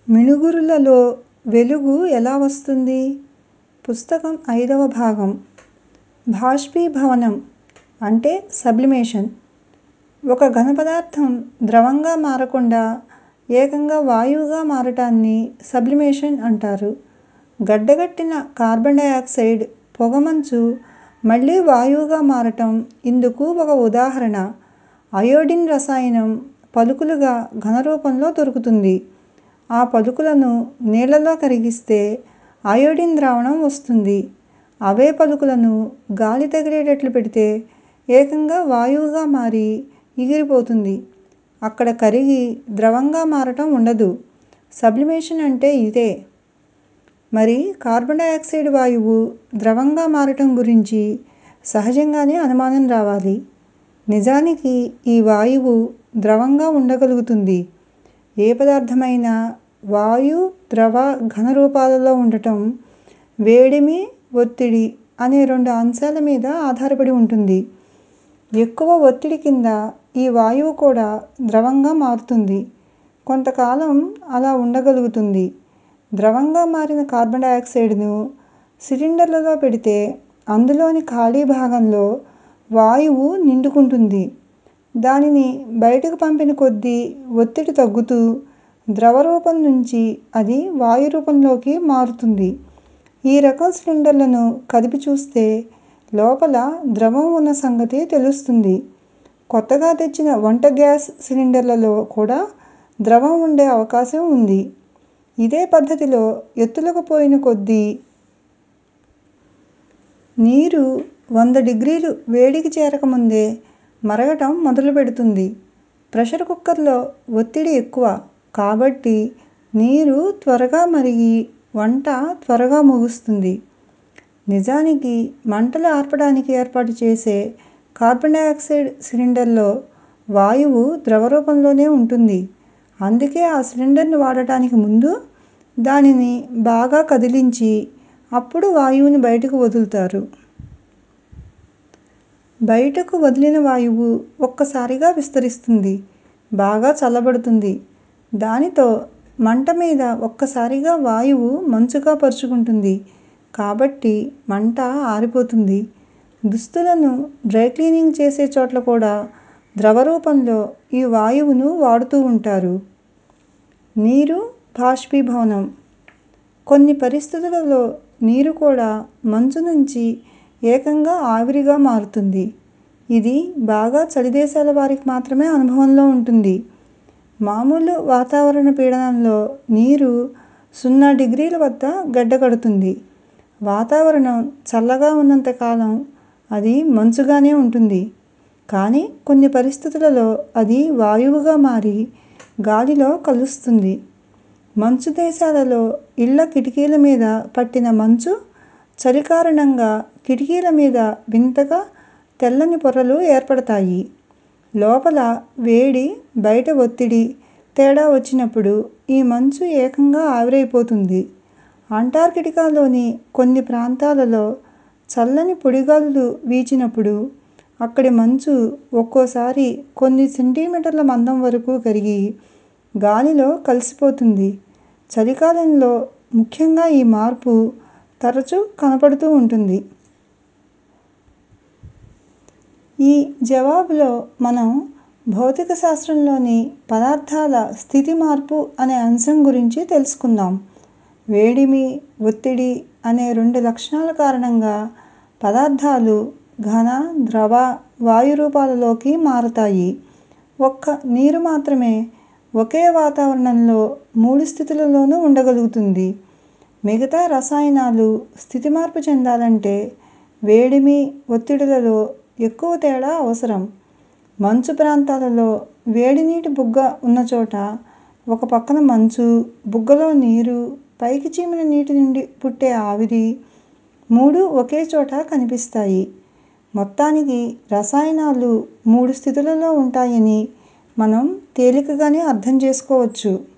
మిణుగురులలో వెలుగు ఎలా వస్తుంది? పుస్తకం ఐదవ భాగం బాష్పీభవనం అంటే సబ్లిమేషన్. ఒక ఘనపదార్థం ద్రవంగా మారకుండా ఏకంగా వాయువుగా మారటాన్ని సబ్లిమేషన్ అంటారు. గడ్డకట్టిన కార్బన్ డయాక్సైడ్ పొగమంచు మళ్లీ వాయువుగా మారటం ఇందుకు ఒక ఉదాహరణ. అయోడిన్ రసాయనం పలుకులుగా ఘనరూపంలో దొరుకుతుంది. ఆ పలుకులను నీళ్లలో కరిగిస్తే అయోడిన్ ద్రావణం వస్తుంది. అవే పలుకులను గాలి తగిలేటట్లు పెడితే ఏకంగా వాయువుగా మారి ఎగిరిపోతుంది. అక్కడ కరిగి ద్రవంగా మారటం ఉండదు. సబ్లిమేషన్ అంటే ఇదే. మరి కార్బన్ డయాక్సైడ్ వాయువు ద్రవంగా మారటం గురించి సహజంగానే అనుమానం రావాలి. నిజానికి ఈ వాయువు ద్రవంగా ఉండగలుగుతుంది. ఏ పదార్థమైనా వాయు, ద్రవ, ఘన రూపాలలో ఉండటం వేడిమి, ఒత్తిడి అనే రెండు అంశాల మీద ఆధారపడి ఉంటుంది. ఎక్కువ ఒత్తిడి కింద ఈ వాయువు కూడా ద్రవంగా మారుతుంది. కొంతకాలం అలా ఉండగలుగుతుంది. ద్రవంగా మారిన కార్బన్ డయాక్సైడ్ను సిలిండర్లలో పెడితే అందులోని ఖాళీ భాగంలో వాయువు నిండుకుంటుంది. దానిని బయటకు పంపిన కొద్దీ ఒత్తిడి తగ్గుతూ ద్రవరూపం నుంచి అది వాయు రూపంలోకి మారుతుంది. ఈ రకం సిలిండర్లను కదిపి చూస్తే లోపల ద్రవం ఉన్న సంగతి తెలుస్తుంది. కొత్తగా తెచ్చిన వంట గ్యాస్ సిలిండర్లలో కూడా ద్రవం ఉండే అవకాశం ఉంది. ఇదే పద్ధతిలో ఎత్తులకు పోయిన కొద్దీ నీరు వంద డిగ్రీలు వేడికి చేరకముందే మరగటం మొదలుపెడుతుంది. ప్రెషర్ కుక్కర్లో ఒత్తిడి ఎక్కువ. కాబట్టి నీరు త్వరగా మరిగి వంట త్వరగా ముగుస్తుంది. నిజానికి మంటలు ఆర్పడానికి ఏర్పాటు చేసే కార్బన్ డయాక్సైడ్ సిలిండర్లో వాయువు ద్రవరూపంలోనే ఉంటుంది. అందుకే ఆ సిలిండర్ను వాడటానికి ముందు దానిని బాగా కదిలించి అప్పుడు వాయువుని బయటకు వదులుతారు. బయటకు వదిలిన వాయువు ఒక్కసారిగా విస్తరిస్తుంది. బాగా చల్లబడుతుంది. దానితో మంట మీద ఒక్కసారిగా వాయువు మంచుగా పరుచుకుంటుంది. కాబట్టి మంట ఆరిపోతుంది. దుస్తులను డ్రై క్లీనింగ్ చేసే చోట్ల కూడా ద్రవరూపంలో ఈ వాయువును వాడుతూ ఉంటారు. నీరు బాష్పీభవనం కొన్ని పరిస్థితులలో నీరు కూడా మంచు నుంచి ఏకంగా ఆవిరిగా మారుతుంది. ఇది బాగా చలి దేశాల వారికి మాత్రమే అనుభవంలో ఉంటుంది. మామూలు వాతావరణ పీడనంలో నీరు సున్నా డిగ్రీల వద్ద గడ్డకడుతుంది. వాతావరణం చల్లగా ఉన్నంత కాలం అది మంచుగానే ఉంటుంది. కానీ కొన్ని పరిస్థితులలో అది వాయువుగా మారి గాలిలో కలుస్తుంది. మంచు దేశాలలో ఇళ్ల కిటికీల మీద పట్టిన మంచు చలి కారణంగా కిటికీల మీద వింతగా తెల్లని పొరలు ఏర్పడతాయి. లోపల వేడి బయట ఒత్తిడి తేడా వచ్చినప్పుడు ఈ మంచు ఏకంగా ఆవిరైపోతుంది. అంటార్కిటికాలోని కొన్ని ప్రాంతాలలో చల్లని పొడిగాలులు వీచినప్పుడు అక్కడి మంచు ఒక్కోసారి కొన్ని సెంటీమీటర్ల మందం వరకు కరిగి గాలిలో కలిసిపోతుంది. చలికాలంలో ముఖ్యంగా ఈ మార్పు తరచూ కనపడుతూ ఉంటుంది. ఈ జవాబులో మనం భౌతిక శాస్త్రంలోని పదార్థాల స్థితి మార్పు అనే అంశం గురించి తెలుసుకుందాం. వేడిమి, ఒత్తిడి అనే రెండు లక్షణాల కారణంగా పదార్థాలు ఘన, ద్రవ, వాయు రూపాలలోకి మారతాయి. ఒక్క నీరు మాత్రమే ఒకే వాతావరణంలో మూడు స్థితులలోనూ ఉండగలుగుతుంది. మిగతా రసాయనాలు స్థితి మార్పు చెందాలంటే వేడిమి, ఒత్తిడులలో ఎక్కువ తేడా అవసరం. మంచు ప్రాంతాలలో వేడి నీటి బుగ్గ ఉన్నచోట ఒక పక్కన మంచు, బుగ్గలో నీరు, పైకి చిమ్మిన నీటి నుండి పుట్టే ఆవిరి మూడూ ఒకే చోట కనిపిస్తాయి. మొత్తానికి రసాయనాలు మూడు స్థితులలో ఉంటాయని మనం తేలికగానే అర్థం చేసుకోవచ్చు.